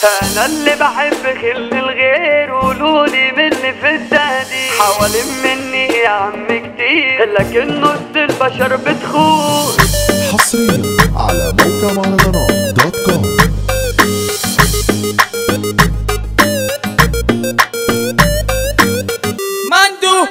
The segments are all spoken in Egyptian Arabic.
انا اللي بحب خل الغير قولولي من اللي في التهديد حوالين مني يا عم كتير لكن نص البشر بتخون حصريا على موقع مهرجانات دوت كوم مندو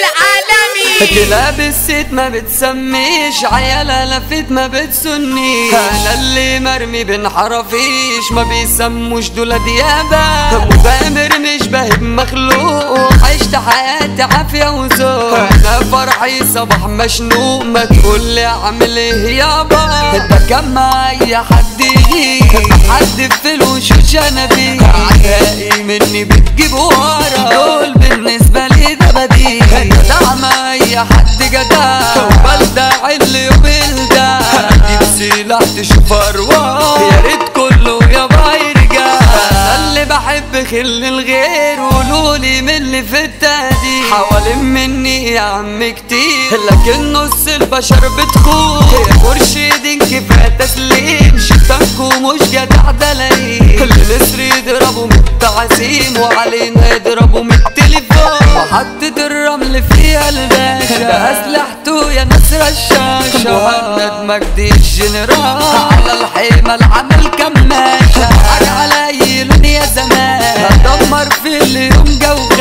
العالمي كلاب الست ما بتسميش عيالها لفت ما بتسنيش انا اللي مرمي بين حرافيش ما بيسموش دول ديابة مغامر مش بهب مخلوق عشت حياتي عافية وذوق انا فرحي صباح مشنوق ما تقول لي اعمل ايه يابا انت كان معايا حد يجي حد في الوشوش انا بيه عدائي مني بتجيب ورا دول بالنسبة لي ده بديل دعم اي حد جدع بلدع اللي يبلدع جيب سلاح تشوف ارواح يا ريت كله يابا يرجع انا اللي بحب خل الغير قولولي من اللي في التهديد حوالين مني يا عم كتير لكن نص البشر بتخون يا مرشدين كفايه تسليم شتانكو مش جدع دلايل النسر يضربوا من التعزيم وعلينا يضربوا من التليفون وحطة الرمل فيها الباشا ده اسلحته يا نسر الشاشة مهند مجدي الجنرال على الحيمة العمل كماشة حاجة علي لون يا زمان دمر في اليوم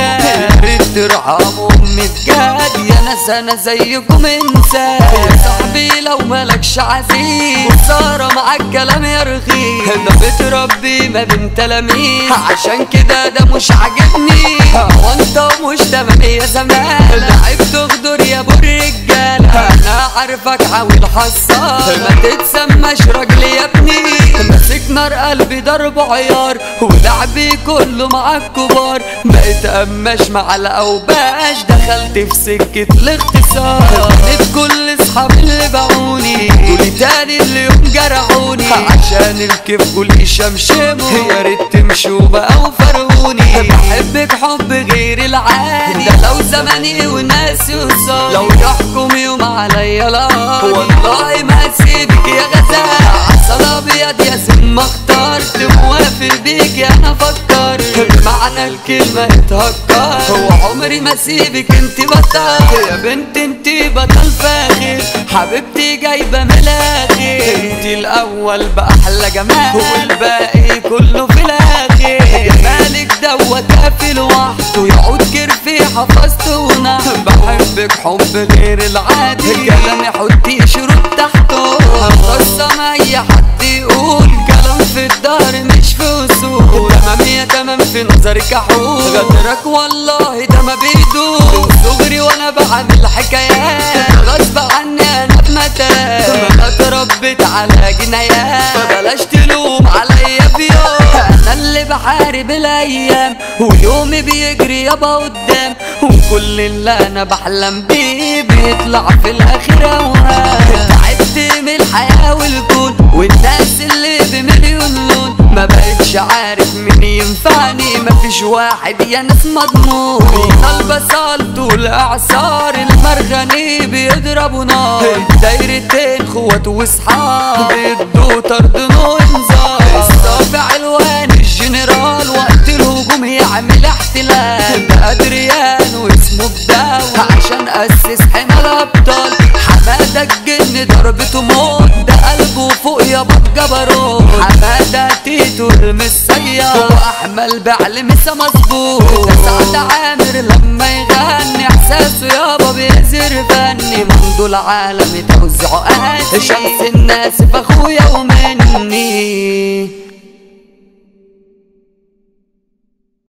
جوغان ترحم امي بجد يا ناس انا زيكم انسان يا صاحبي لو مالكش عزيز خسارة معاك كلام يا رخيص ده بتربي ما بين تلاميذ عشان كده ده مش عاجبني وانت مش تمام يا زمان ده عيب تغدر يا ابو الرجالة انا عارفك حاول حصار ما تتسماش راجل يا ابني ماسك نار قلبي ضرب عيار ولعبي كله مع الكبار بقيت قماش مع الاوباش دخلت في سكة الاختصار كل اصحابي اللي باعوني قولي تاني اليوم جرحوني عشان الكيف كل يشمشموا يا ريت تمشوا بقى وفرقوني بحبك حب غير العادي ده لو زماني وناسي وصار لو يحكم يوم عليا لا والله ما هسيبك يا غزال عسل ابيض يا سم اخترت موافق بيك انا فكرت بمعنى الكلمة اتهكر هو عمري ما سيبك انت بطل يا بنت انت بطل فاخر حبيبتي جايبة من الاخر انت الاول باحلى جمال والباقي كله في الاخر جمالك دوت قافل وحده يعود كرفي حفظته ونحو بحبك حب غير العادي كلامي حطي شروط تحته قسم اي حد يقول كلام في الدار مش في وصول تمام يا تمام في نظرك احول غدرك والله ده ما بيدوم من صغري وانا بعمل حكايات غصب عني انا بمتان انا اتربيت على جنايات فبلاش تلوم عليا في يوم انا اللي بحارب الايام ويومي بيجري يابا قدام وكل اللي انا بحلم بيه بيطلع في الاخر اوهام تعبت من الحياه والكون والناس اللي بمليون لون ما بقتش عارف مين ينفعني مفيش واحد يا ناس مضمون طالبة صالت والاعصار المرغني بيضربوا نار دايرتين خوات واصحاب بيدوا طرد نو انذار الصافع الوان الجنرال وقت الهجوم يعمل احتلال ده ادريان واسمه بداو عشان اسس حمى الابطال حماده الجن ضربته موت ده قلبه فوق يابا الجبروت حماده تيتو المسيا واحمل بعلم مسا مظبوط ده سعد عامر لما يغني احساسه يابا بيزر فني منذ العالم توزعه قاسي شمس الناس في اخويا ومن